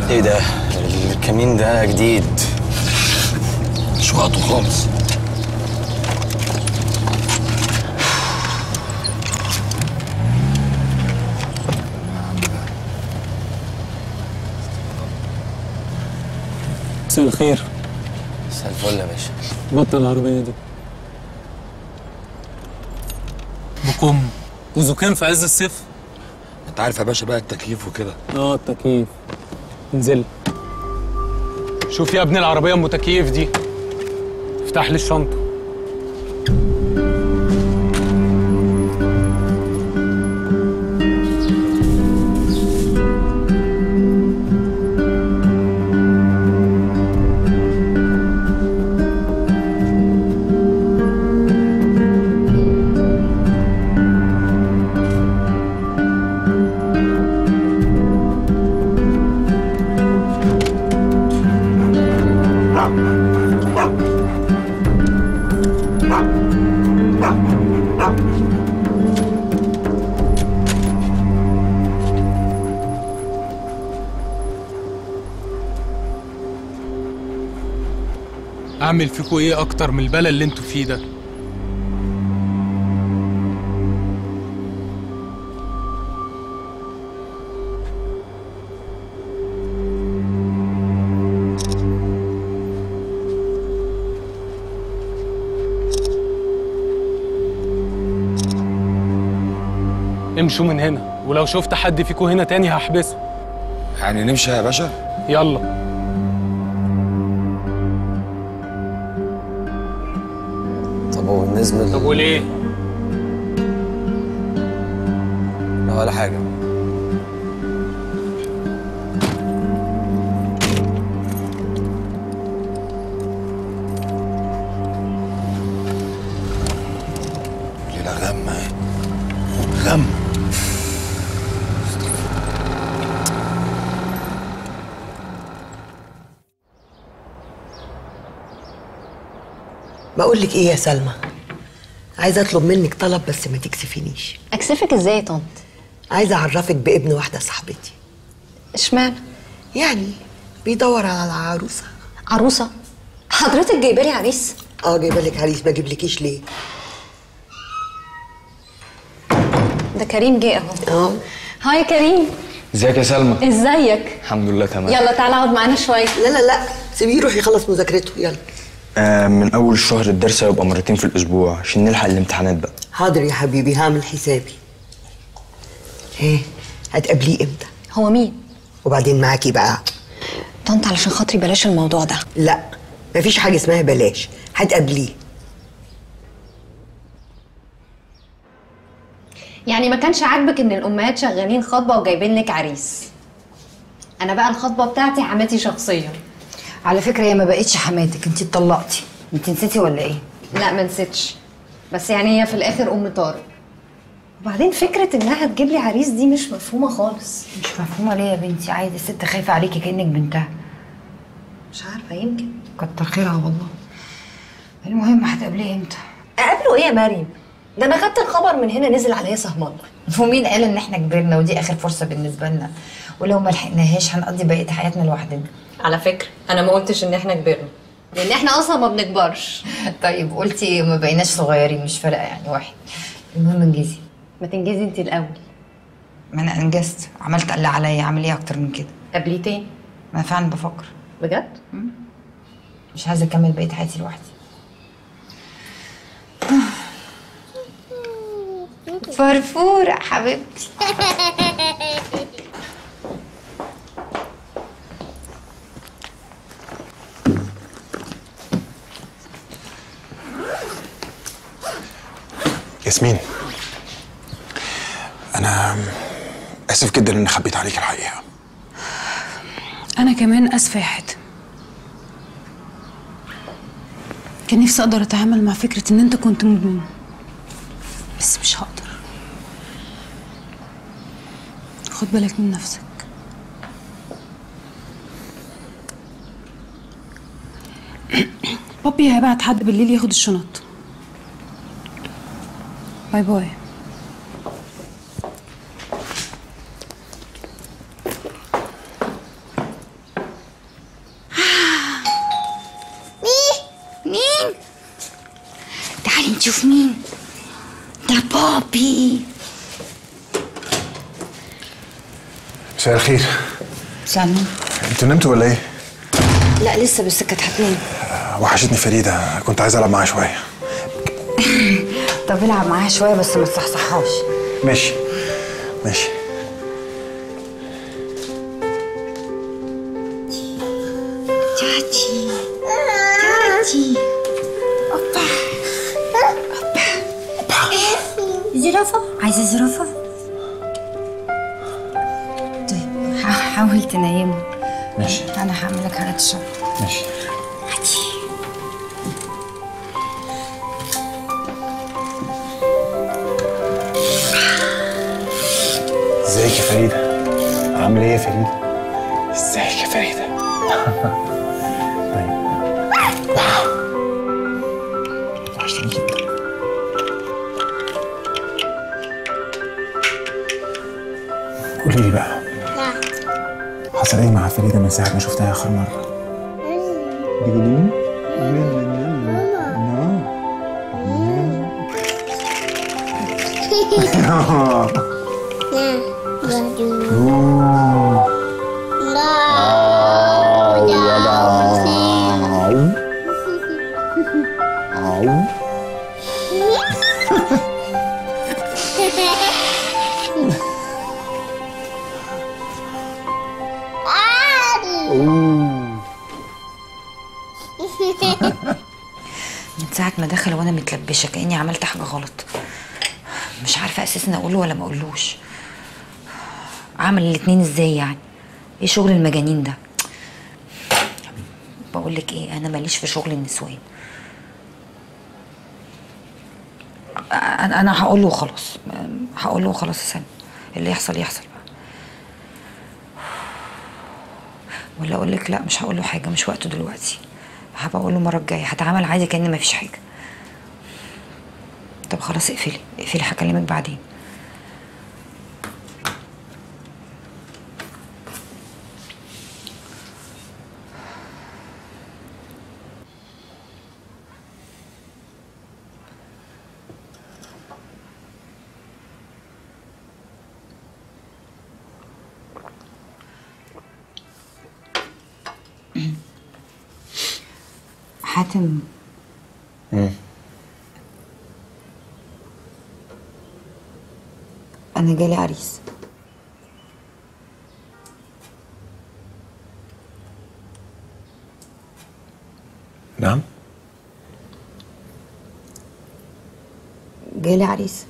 ايه ده الكمين ده جديد مش وقته خالص مساء الخير مساء الفل يا باشا بطل العربية دي بكم وزكام في عز الصيف انت عارف يا باشا بقى التكييف وكده اه التكييف انزل شوف يا ابني العربية ام تكييف دي افتح لي الشنطة اعمل فيكوا ايه اكتر من البلا اللي انتوا فيه ده امشوا من هنا ولو شفت حد فيكوا هنا تاني هحبسه يعني نمشي يا باشا يلا طب وبالنسبه طب وليه لا ولا حاجه ليلة غم اهي غم بقول لك ايه يا سلمى عايزه اطلب منك طلب بس ما تكسفينيش اكسفك ازاي يا طنط عايزه اعرفك بابن واحده صاحبتي اشمعنى يعني بيدور على العروسه عروسه حضرتك جايبه لي عريس اه جايبه لك عريس ما اجيبلكيش ليه ده كريم جه اهو اه هاي يا كريم ازيك يا سلمى ازيك الحمد لله تمام يلا تعالى اقعد معانا شويه لا لا لا سيبيه يروح يخلص مذاكرته يلا آه من اول الشهر الدرس هيبقى مرتين في الاسبوع عشان نلحق الامتحانات بقى حاضر يا حبيبي هعمل حسابي ايه هتقابليه امتى هو مين وبعدين معاكي بقى طنط علشان خاطري بلاش الموضوع ده لا مفيش حاجه اسمها بلاش هتقابليه يعني ما كانش عاجبك ان الامهات شغالين خطبه وجايبين لك عريس انا بقى الخطبه بتاعتي حماتي شخصيا على فكره هي ما بقتش حماتك انت اتطلقتي انت نسيتي ولا ايه لا ما نسيتش بس يعني هي في الاخر ام طارق وبعدين فكره انها تجيب لي عريس دي مش مفهومه خالص مش مفهومه ليه يا بنتي عادي الست خايفه عليكي كانك بنتها مش عارفه يمكن كتر خيرها والله المهم هتقابليه امتى اقابله ايه يا مريم ده انا خدت الخبر من هنا نزل عليا سهم الله ومين قال ان احنا كبرنا ودي اخر فرصه بالنسبه لنا ولو ما لحقناهاش هنقضي بقيه حياتنا لوحدنا على فكره انا ما قلتش ان احنا كبرنا لان احنا اصلا ما بنكبرش طيب قلتي ما بقيناش صغيرين مش فارقه يعني واحد المهم انجزي ما تنجزي انت الاول ما انا انجزت عملت اللي عليا اعمل ايه اكتر من كده قبليه تاني ما أنا فعلا بفكر بجد مش عايزه اكمل بقيه حياتي لوحدي فرفورة حبيبتي ياسمين انا اسف جدا اني خبيت عليك الحقيقه أنا كمان آسفة يا حاتم كان نفسي أقدر أتعامل مع فكرة إن أنت كنت مدمن بس مش هقدر خد بالك من نفسك بابي هيبعت حد بالليل ياخد الشنط باي باي هتشوف مين ده بابي مساء الخير سامي انتوا نمتوا ولا ايه؟ لا لسه بس كانت هتنام وحشتني فريده كنت عايز العب معاها شويه طب العب معاها شويه بس ما تصحصحهاش ماشي ماشي تاتي تاتي اوبا اوبا زرافه عايزه زرافه طيب ح- حاول تنيمه ماشي انا هعمل لك حاجه تشرب ماشي هاتي ازيك يا فريده؟ عامله ايه يا فريده؟ ازيك يا فريده؟ طيب وحشتني جدا قولي لي بقى حصل ايه مع فريده من ساعه ما شفتها اخر مره؟ بيقولوا من ساعة ما دخل وانا متلبشة كأني عملت حاجة غلط مش عارفة اساسا اقوله ولا ما اقولوش عمل الاتنين ازاي يعني ايه شغل المجانين ده بقول لك ايه انا ماليش في شغل النسوان انا انا هقول له خلاص هقول له خلاص يا سلمى اللي يحصل يحصل بقى ولا اقول لك لا مش هقول له حاجه مش وقته دلوقتي هبقى اقول له المره الجايه هتعامل عادي كأن مفيش حاجه طب خلاص اقفلي اقفلي هكلمك بعدين حاتم انا جالي عريس نعم جالي عريس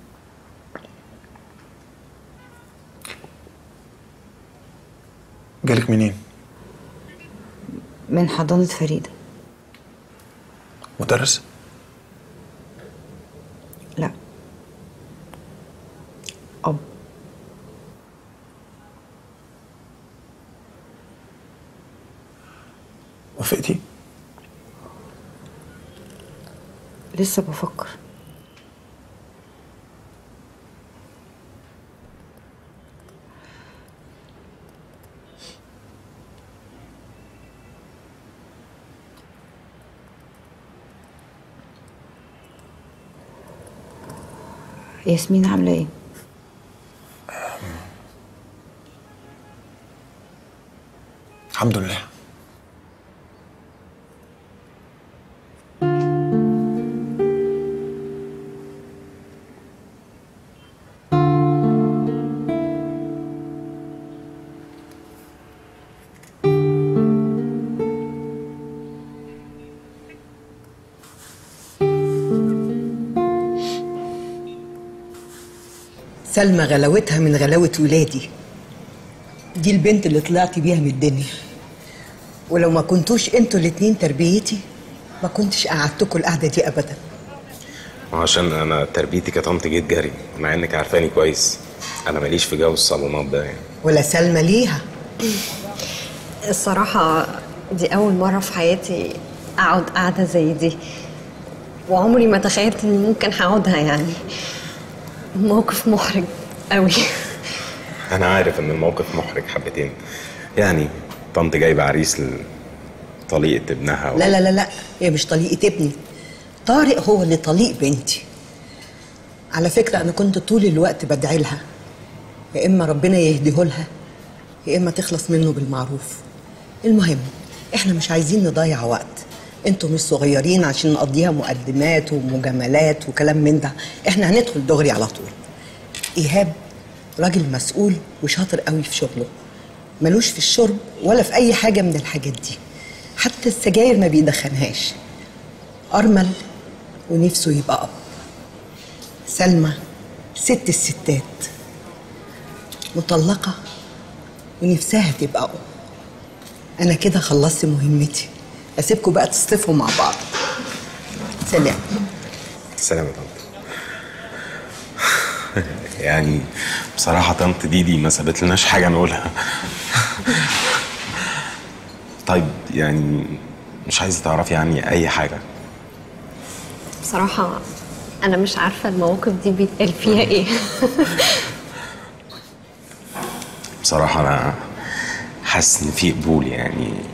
جالك منين؟ من حضانة فريدة مدرس؟ لا أب وافقتي؟ لسه بفكر ياسمين عاملة ايه؟ الحمد لله سلمى غلاوتها من غلاوة ولادي دي البنت اللي طلعت بيها من الدنيا ولو ما كنتوش انتوا الاتنين تربيتي ما كنتش قعدتكوا القعدة دي أبدا عشان انا تربيتي كطنط جيت جري مع انك عارفاني كويس انا ماليش في جو الصالونات ده يعني ولا سلمى ليها الصراحة دي أول مرة في حياتي أقعد قعدة زي دي وعمري ما تخيلت إني ممكن هقعدها يعني موقف محرج قوي انا عارف ان الموقف محرج حبتين يعني طنط جايبه عريس لطليقه ابنها و... لا لا لا لا هي مش طليقة ابني طارق هو اللي طليق بنتي على فكرة أنا كنت طول الوقت بدعي لها يا إما ربنا يهديه لها يا إما تخلص منه بالمعروف المهم إحنا مش عايزين نضيع وقت انتوا مش صغيرين عشان نقضيها مقدمات ومجاملات وكلام من ده احنا هندخل دغري على طول ايهاب راجل مسؤول وشاطر قوي في شغله ملوش في الشرب ولا في اي حاجه من الحاجات دي حتى السجاير ما بيدخنهاش ارمل ونفسه يبقى اب سلمى ست الستات مطلقه ونفسها تبقى ام انا كده خلصت مهمتي اسيبكم بقى تصطفوا مع بعض سلام سلام يا طنط يعني بصراحة طنط ديدي ما سابت لناش حاجة نقولها طيب يعني مش عايزة تعرفي عني أي حاجة بصراحة أنا مش عارفة المواقف دي بيتقال فيها إيه بصراحة أنا حاسس إن في قبول يعني